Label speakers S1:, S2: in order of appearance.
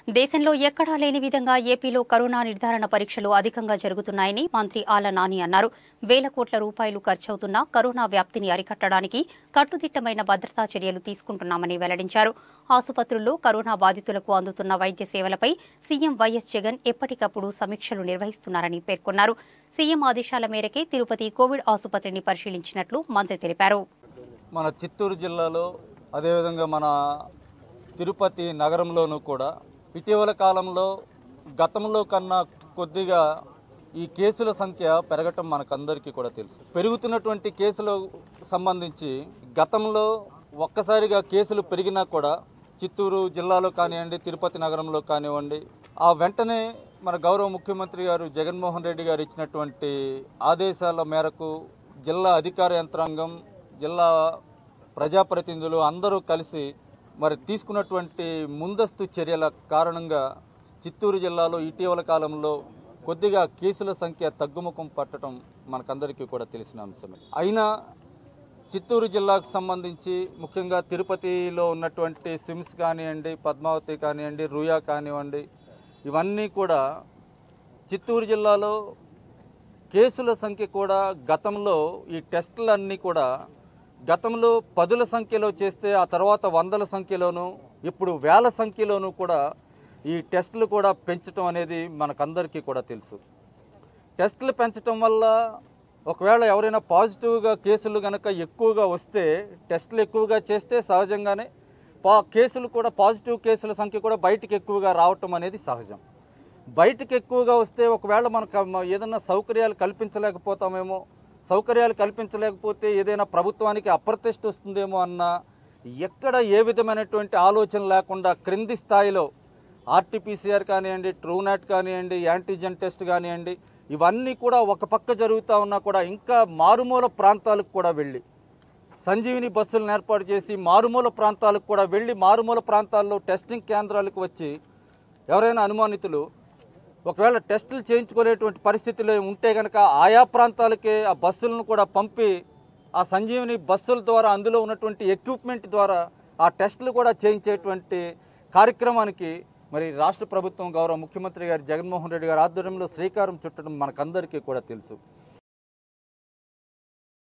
S1: దేశంలో ఎక్కడా లేని విధంగా ఏపీలో కరోనా నిర్ధారణ పరీక్షలు అధికంగా జరుగుతున్నాయని మంత్రి ఆల నాని అన్నారు వేల కోట్ల రూపాయలు ఖర్చవుతున్న కరోనా వ్యాప్తిని అరికట్టడానికి కట్టుదిట్టమైన భద్రతా చర్యలు తీసుకుంటున్నామని వెల్లడించారు ఆసుపత్రుల్లో కరోనా బాధితులకు అందుతున్న వైద్య సేవలపై సీఎం వైఎస్ జగన్ ఎప్పటికప్పుడు సమీక్షలు నిర్వహిస్తున్నారని పేర్కొన్నారు సీఎం ఆదేశాల మేరకే తిరుపతి కోవిడ్ ఆసుపత్రిని పరిశీలించినట్లు మంత్రి తెలిపారు
S2: మన చిత్తూరు జిల్లాలో అదేవిధంగా మన తిరుపతి నగరంలోనూ కూడా ఇటీవల కాలంలో గతంలో కన్నా కొద్దిగా ఈ కేసుల సంఖ్య పెరగటం మనకందరికీ కూడా తెలుసు పెరుగుతున్నటువంటి కేసులకు సంబంధించి గతంలో ఒక్కసారిగా కేసులు పెరిగినా కూడా చిత్తూరు జిల్లాలో కానివ్వండి తిరుపతి నగరంలో కానివ్వండి ఆ వెంటనే మన గౌరవ ముఖ్యమంత్రి గారు జగన్మోహన్ రెడ్డి గారు ఇచ్చినటువంటి ఆదేశాల మేరకు జిల్లా అధికార యంత్రాంగం జిల్లా ప్రజాప్రతినిధులు అందరూ కలిసి మరి తీసుకున్నటువంటి ముందస్తు చర్యల కారణంగా చిత్తూరు జిల్లాలో ఇటీవల కాలంలో కొద్దిగా కేసుల సంఖ్య తగ్గుముఖం పట్టడం మనకందరికీ కూడా తెలిసిన అంశమే అయినా చిత్తూరు జిల్లాకు సంబంధించి ముఖ్యంగా తిరుపతిలో ఉన్నటువంటి సిమ్స్ కానివ్వండి పద్మావతి కానివ్వండి రుయా కానివ్వండి ఇవన్నీ కూడా చిత్తూరు జిల్లాలో కేసుల సంఖ్య కూడా గతంలో ఈ టెస్టులన్నీ కూడా గతంలో పదుల సంఖ్యలో చేస్తే ఆ తర్వాత వందల సంఖ్యలోను ఇప్పుడు వేల సంఖ్యలోనూ కూడా ఈ టెస్టులు కూడా పెంచడం అనేది మనకందరికీ కూడా తెలుసు టెస్టులు పెంచడం వల్ల ఒకవేళ ఎవరైనా పాజిటివ్గా కేసులు కనుక ఎక్కువగా వస్తే టెస్టులు ఎక్కువగా చేస్తే సహజంగానే పా కేసులు కూడా పాజిటివ్ కేసుల సంఖ్య కూడా బయటికి ఎక్కువగా రావటం అనేది సహజం బయటికి ఎక్కువగా వస్తే ఒకవేళ మనకు మ- ఏదైనా సౌకర్యాలు కల్పించలేకపోతామేమో సౌకర్యాలు కల్పించలేకపోతే ఏదైనా ప్రభుత్వానికి అప్రతిష్ట వస్తుందేమో అన్న ఎక్కడ ఏ విధమైనటువంటి ఆలోచన లేకుండా క్రింది స్థాయిలో ఆర్టీపీసీఆర్ కానివ్వండి ట్రూనాట్ కానివ్వండి యాంటీజెన్ టెస్ట్ కానివ్వండి ఇవన్నీ కూడా ఒక పక్క జరుగుతూ ఉన్నా కూడా ఇంకా మారుమూల ప్రాంతాలకు కూడా వెళ్ళి సంజీవిని బస్సులను ఏర్పాటు చేసి మారుమూల ప్రాంతాలకు కూడా వెళ్ళి మారుమూల ప్రాంతాల్లో టెస్టింగ్ కేంద్రాలకు వచ్చి ఎవరైనా అనుమానితులు ఒకవేళ టెస్టులు చేయించుకునేటువంటి పరిస్థితిలో ఉంటే కనుక ఆయా ప్రాంతాలకే ఆ బస్సులను కూడా పంపి ఆ సంజీవిని బస్సుల ద్వారా అందులో ఉన్నటువంటి ఎక్విప్మెంట్ ద్వారా ఆ టెస్టులు కూడా చేయించేటువంటి కార్యక్రమానికి మరి రాష్ట్ర ప్రభుత్వం గౌరవ ముఖ్యమంత్రి గారు జగన్మోహన్ రెడ్డి గారి ఆధ్వర్యంలో శ్రీకారం చుట్టడం మనకందరికీ కూడా తెలుసు